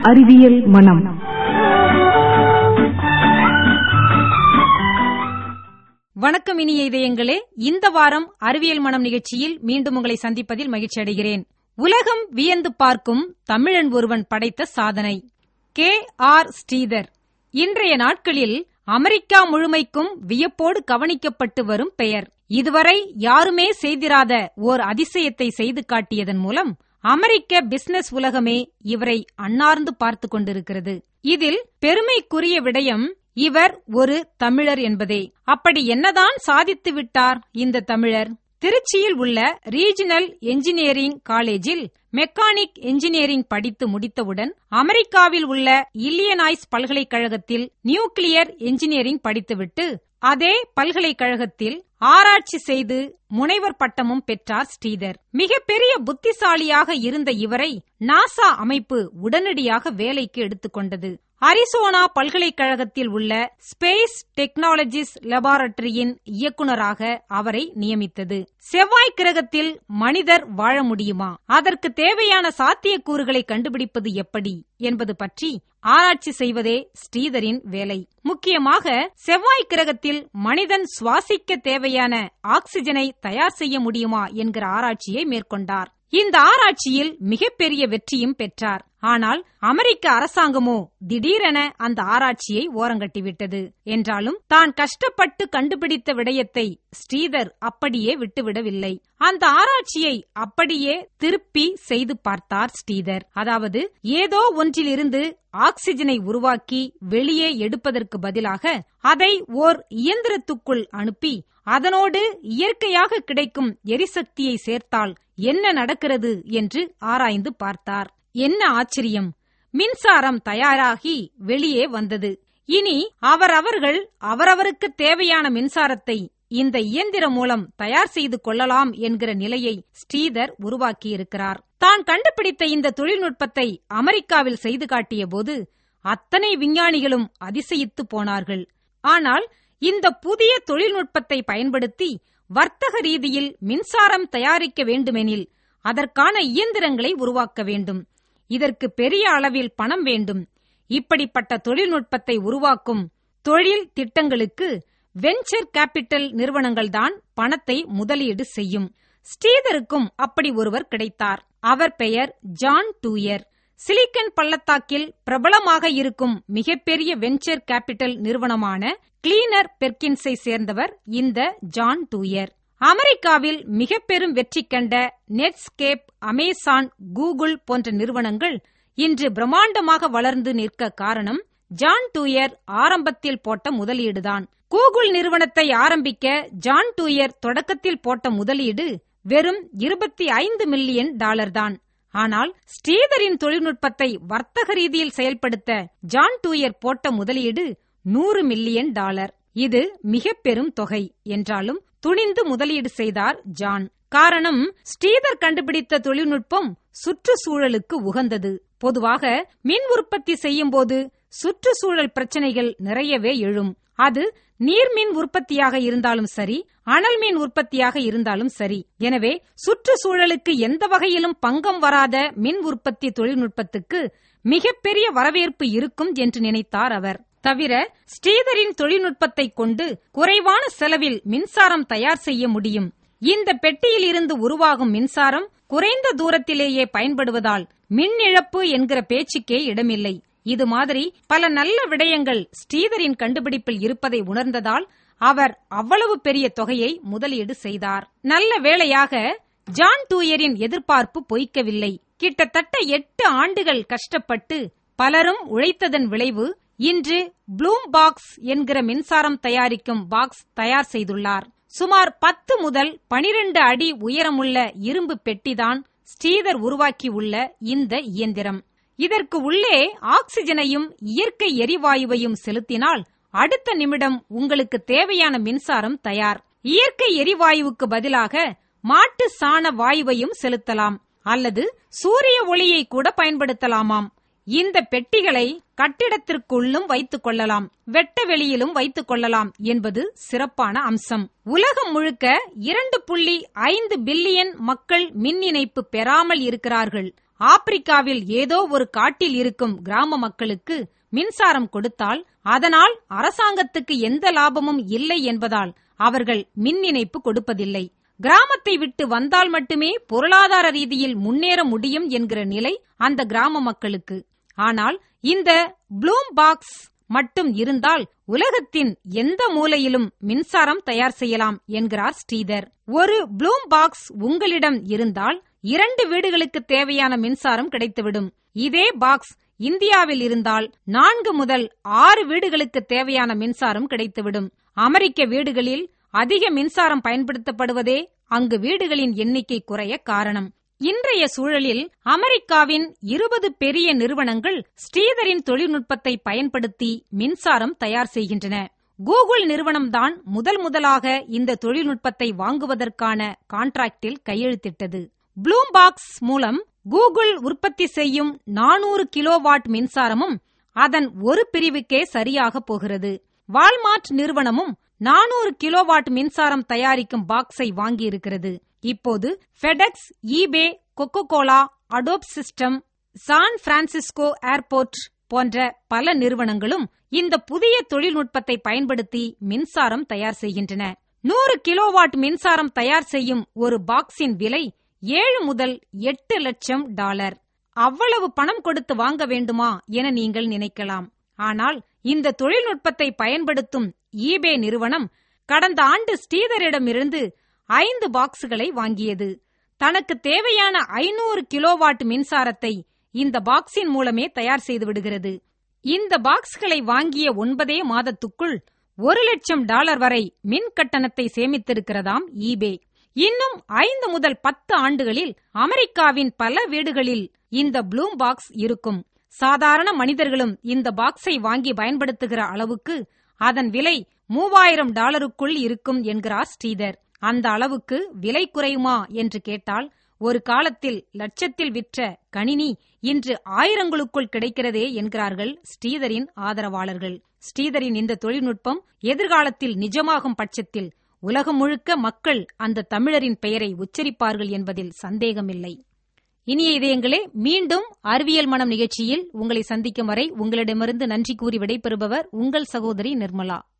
அறிவியல் மனம் வணக்கம் இனிய இதயங்களே இந்த வாரம் அறிவியல் மனம் நிகழ்ச்சியில் மீண்டும் உங்களை சந்திப்பதில் மகிழ்ச்சி அடைகிறேன் உலகம் வியந்து பார்க்கும் தமிழன் ஒருவன் படைத்த சாதனை கே ஆர் ஸ்ரீதர் இன்றைய நாட்களில் அமெரிக்கா முழுமைக்கும் வியப்போடு கவனிக்கப்பட்டு வரும் பெயர் இதுவரை யாருமே செய்திராத ஓர் அதிசயத்தை செய்து காட்டியதன் மூலம் அமெரிக்க பிசினஸ் உலகமே இவரை அன்னார்ந்து பார்த்து கொண்டிருக்கிறது இதில் பெருமைக்குரிய விடயம் இவர் ஒரு தமிழர் என்பதே அப்படி என்னதான் சாதித்து விட்டார் இந்த தமிழர் திருச்சியில் உள்ள ரீஜனல் என்ஜினியரிங் காலேஜில் மெக்கானிக் என்ஜினியரிங் படித்து முடித்தவுடன் அமெரிக்காவில் உள்ள இல்லியனாய்ஸ் பல்கலைக்கழகத்தில் நியூக்ளியர் என்ஜினியரிங் படித்துவிட்டு அதே பல்கலைக்கழகத்தில் ஆராய்ச்சி செய்து முனைவர் பட்டமும் பெற்றார் ஸ்ரீதர் மிகப்பெரிய புத்திசாலியாக இருந்த இவரை நாசா அமைப்பு உடனடியாக வேலைக்கு எடுத்துக்கொண்டது அரிசோனா பல்கலைக்கழகத்தில் உள்ள ஸ்பேஸ் டெக்னாலஜிஸ் லெபார்டரியின் இயக்குநராக அவரை நியமித்தது செவ்வாய் கிரகத்தில் மனிதர் வாழ முடியுமா அதற்கு தேவையான சாத்தியக்கூறுகளை கண்டுபிடிப்பது எப்படி என்பது பற்றி ஆராய்ச்சி செய்வதே ஸ்ரீதரின் வேலை முக்கியமாக செவ்வாய் கிரகத்தில் மனிதன் சுவாசிக்க தேவையான ஆக்சிஜனை தயார் செய்ய முடியுமா என்கிற ஆராய்ச்சியை மேற்கொண்டார் இந்த ஆராய்ச்சியில் மிகப்பெரிய வெற்றியும் பெற்றார் ஆனால் அமெரிக்க அரசாங்கமோ திடீரென அந்த ஆராய்ச்சியை ஓரங்கட்டிவிட்டது என்றாலும் தான் கஷ்டப்பட்டு கண்டுபிடித்த விடயத்தை ஸ்ரீதர் அப்படியே விட்டுவிடவில்லை அந்த ஆராய்ச்சியை அப்படியே திருப்பி செய்து பார்த்தார் ஸ்ரீதர் அதாவது ஏதோ ஒன்றிலிருந்து ஆக்சிஜனை உருவாக்கி வெளியே எடுப்பதற்கு பதிலாக அதை ஓர் இயந்திரத்துக்குள் அனுப்பி அதனோடு இயற்கையாக கிடைக்கும் எரிசக்தியை சேர்த்தால் என்ன நடக்கிறது என்று ஆராய்ந்து பார்த்தார் என்ன ஆச்சரியம் மின்சாரம் தயாராகி வெளியே வந்தது இனி அவரவர்கள் அவரவருக்கு தேவையான மின்சாரத்தை இந்த இயந்திரம் மூலம் தயார் செய்து கொள்ளலாம் என்கிற நிலையை ஸ்ரீதர் உருவாக்கியிருக்கிறார் தான் கண்டுபிடித்த இந்த தொழில்நுட்பத்தை அமெரிக்காவில் செய்து காட்டிய போது அத்தனை விஞ்ஞானிகளும் அதிசயித்து போனார்கள் ஆனால் இந்த புதிய தொழில்நுட்பத்தை பயன்படுத்தி வர்த்தக ரீதியில் மின்சாரம் தயாரிக்க வேண்டுமெனில் அதற்கான இயந்திரங்களை உருவாக்க வேண்டும் இதற்கு பெரிய அளவில் பணம் வேண்டும் இப்படிப்பட்ட தொழில்நுட்பத்தை உருவாக்கும் தொழில் திட்டங்களுக்கு வெஞ்சர் கேபிட்டல் நிறுவனங்கள்தான் பணத்தை முதலீடு செய்யும் ஸ்ரீதருக்கும் அப்படி ஒருவர் கிடைத்தார் அவர் பெயர் ஜான் டூயர் சிலிக்கன் பள்ளத்தாக்கில் பிரபலமாக இருக்கும் மிகப்பெரிய வெஞ்சர் கேபிட்டல் நிறுவனமான கிளீனர் பெர்கின்ஸை சேர்ந்தவர் இந்த ஜான் டூயர் அமெரிக்காவில் மிக பெரும் வெற்றி கண்ட நெட்ஸ்கேப் அமேசான் கூகுள் போன்ற நிறுவனங்கள் இன்று பிரம்மாண்டமாக வளர்ந்து நிற்க காரணம் ஜான் டூயர் ஆரம்பத்தில் போட்ட முதலீடுதான் கூகுள் நிறுவனத்தை ஆரம்பிக்க ஜான் டூயர் தொடக்கத்தில் போட்ட முதலீடு வெறும் இருபத்தி ஐந்து மில்லியன் டாலர் தான் ஆனால் ஸ்ரீதரின் தொழில்நுட்பத்தை வர்த்தக ரீதியில் செயல்படுத்த ஜான் டூயர் போட்ட முதலீடு நூறு மில்லியன் டாலர் இது மிக பெரும் தொகை என்றாலும் துணிந்து முதலீடு செய்தார் ஜான் காரணம் ஸ்ரீதர் கண்டுபிடித்த தொழில்நுட்பம் சுற்றுச்சூழலுக்கு உகந்தது பொதுவாக மின் உற்பத்தி செய்யும் போது சுற்றுச்சூழல் பிரச்சனைகள் நிறையவே எழும் அது நீர்மின் உற்பத்தியாக இருந்தாலும் சரி அனல் மின் உற்பத்தியாக இருந்தாலும் சரி எனவே சுற்றுச்சூழலுக்கு எந்த வகையிலும் பங்கம் வராத மின் உற்பத்தி தொழில்நுட்பத்துக்கு மிகப்பெரிய வரவேற்பு இருக்கும் என்று நினைத்தார் அவர் தவிர ஸ்ரீதரின் தொழில்நுட்பத்தை கொண்டு குறைவான செலவில் மின்சாரம் தயார் செய்ய முடியும் இந்த பெட்டியில் இருந்து உருவாகும் மின்சாரம் குறைந்த தூரத்திலேயே பயன்படுவதால் மின் இழப்பு என்கிற பேச்சுக்கே இடமில்லை இது மாதிரி பல நல்ல விடயங்கள் ஸ்ரீதரின் கண்டுபிடிப்பில் இருப்பதை உணர்ந்ததால் அவர் அவ்வளவு பெரிய தொகையை முதலீடு செய்தார் நல்ல வேளையாக ஜான் டூயரின் எதிர்பார்ப்பு பொய்க்கவில்லை கிட்டத்தட்ட எட்டு ஆண்டுகள் கஷ்டப்பட்டு பலரும் உழைத்ததன் விளைவு இன்று ப்ளூம் பாக்ஸ் என்கிற மின்சாரம் தயாரிக்கும் பாக்ஸ் தயார் செய்துள்ளார் சுமார் பத்து முதல் பனிரெண்டு அடி உயரமுள்ள இரும்பு பெட்டிதான் ஸ்ரீதர் உருவாக்கியுள்ள இந்த இயந்திரம் இதற்கு உள்ளே ஆக்சிஜனையும் இயற்கை எரிவாயுவையும் செலுத்தினால் அடுத்த நிமிடம் உங்களுக்கு தேவையான மின்சாரம் தயார் இயற்கை எரிவாயுவுக்கு பதிலாக மாட்டு சாண வாயுவையும் செலுத்தலாம் அல்லது சூரிய ஒளியை கூட பயன்படுத்தலாமாம் இந்த பெட்டிகளை கட்டிடத்திற்குள்ளும் வைத்துக் கொள்ளலாம் வெட்ட வெளியிலும் வைத்துக் கொள்ளலாம் என்பது சிறப்பான அம்சம் உலகம் முழுக்க இரண்டு புள்ளி ஐந்து பில்லியன் மக்கள் மின் இணைப்பு பெறாமல் இருக்கிறார்கள் ஆப்பிரிக்காவில் ஏதோ ஒரு காட்டில் இருக்கும் கிராம மக்களுக்கு மின்சாரம் கொடுத்தால் அதனால் அரசாங்கத்துக்கு எந்த லாபமும் இல்லை என்பதால் அவர்கள் மின் இணைப்பு கொடுப்பதில்லை கிராமத்தை விட்டு வந்தால் மட்டுமே பொருளாதார ரீதியில் முன்னேற முடியும் என்கிற நிலை அந்த கிராம மக்களுக்கு ஆனால் இந்த ப்ளூம் பாக்ஸ் மட்டும் இருந்தால் உலகத்தின் எந்த மூலையிலும் மின்சாரம் தயார் செய்யலாம் என்கிறார் ஸ்ரீதர் ஒரு ப்ளூம் பாக்ஸ் உங்களிடம் இருந்தால் இரண்டு வீடுகளுக்கு தேவையான மின்சாரம் கிடைத்துவிடும் இதே பாக்ஸ் இந்தியாவில் இருந்தால் நான்கு முதல் ஆறு வீடுகளுக்கு தேவையான மின்சாரம் கிடைத்துவிடும் அமெரிக்க வீடுகளில் அதிக மின்சாரம் பயன்படுத்தப்படுவதே அங்கு வீடுகளின் எண்ணிக்கை குறைய காரணம் இன்றைய சூழலில் அமெரிக்காவின் இருபது பெரிய நிறுவனங்கள் ஸ்ரீதரின் தொழில்நுட்பத்தை பயன்படுத்தி மின்சாரம் தயார் செய்கின்றன கூகுள் நிறுவனம்தான் முதல் முதலாக இந்த தொழில்நுட்பத்தை வாங்குவதற்கான கான்ட்ராக்டில் கையெழுத்திட்டது ப்ளூம் பாக்ஸ் மூலம் கூகுள் உற்பத்தி செய்யும் நானூறு கிலோவாட் மின்சாரமும் அதன் ஒரு பிரிவுக்கே சரியாக போகிறது வால்மார்ட் நிறுவனமும் நானூறு கிலோவாட் மின்சாரம் தயாரிக்கும் பாக்ஸை வாங்கியிருக்கிறது இப்போது FedEx eBay Coca Cola Adobe system San Francisco airport போன்ற பல நிறுவனங்களும் இந்த புதிய தொழில்நுட்பத்தை பயன்படுத்தி மின்சாரம் தயார் செய்கின்றன நூறு கிலோவாட் மின்சாரம் தயார் செய்யும் ஒரு பாக்ஸின் விலை ஏழு முதல் எட்டு லட்சம் டாலர் அவ்வளவு பணம் கொடுத்து வாங்க வேண்டுமா என நீங்கள் நினைக்கலாம் ஆனால் இந்த தொழில்நுட்பத்தை பயன்படுத்தும் ஈபே நிறுவனம் கடந்த ஆண்டு ஸ்ரீதரிடமிருந்து ஐந்து பாக்ஸுகளை வாங்கியது தனக்கு தேவையான ஐநூறு கிலோவாட் மின்சாரத்தை இந்த பாக்ஸின் மூலமே தயார் செய்து விடுகிறது இந்த பாக்ஸ்களை வாங்கிய ஒன்பதே மாதத்துக்குள் ஒரு லட்சம் டாலர் வரை மின் கட்டணத்தை சேமித்திருக்கிறதாம் ஈபே இன்னும் ஐந்து முதல் பத்து ஆண்டுகளில் அமெரிக்காவின் பல வீடுகளில் இந்த ப்ளூம் பாக்ஸ் இருக்கும் சாதாரண மனிதர்களும் இந்த பாக்ஸை வாங்கி பயன்படுத்துகிற அளவுக்கு அதன் விலை மூவாயிரம் டாலருக்குள் இருக்கும் என்கிறார் ஸ்ரீதர் அந்த அளவுக்கு விலை குறையுமா என்று கேட்டால் ஒரு காலத்தில் லட்சத்தில் விற்ற கணினி இன்று ஆயிரங்களுக்குள் கிடைக்கிறதே என்கிறார்கள் ஸ்ரீதரின் ஆதரவாளர்கள் ஸ்ரீதரின் இந்த தொழில்நுட்பம் எதிர்காலத்தில் நிஜமாகும் பட்சத்தில் உலகம் முழுக்க மக்கள் அந்த தமிழரின் பெயரை உச்சரிப்பார்கள் என்பதில் சந்தேகமில்லை இனிய இதயங்களே மீண்டும் அறிவியல் மனம் நிகழ்ச்சியில் உங்களை சந்திக்கும் வரை உங்களிடமிருந்து நன்றி கூறி விடைபெறுபவர் உங்கள் சகோதரி நிர்மலா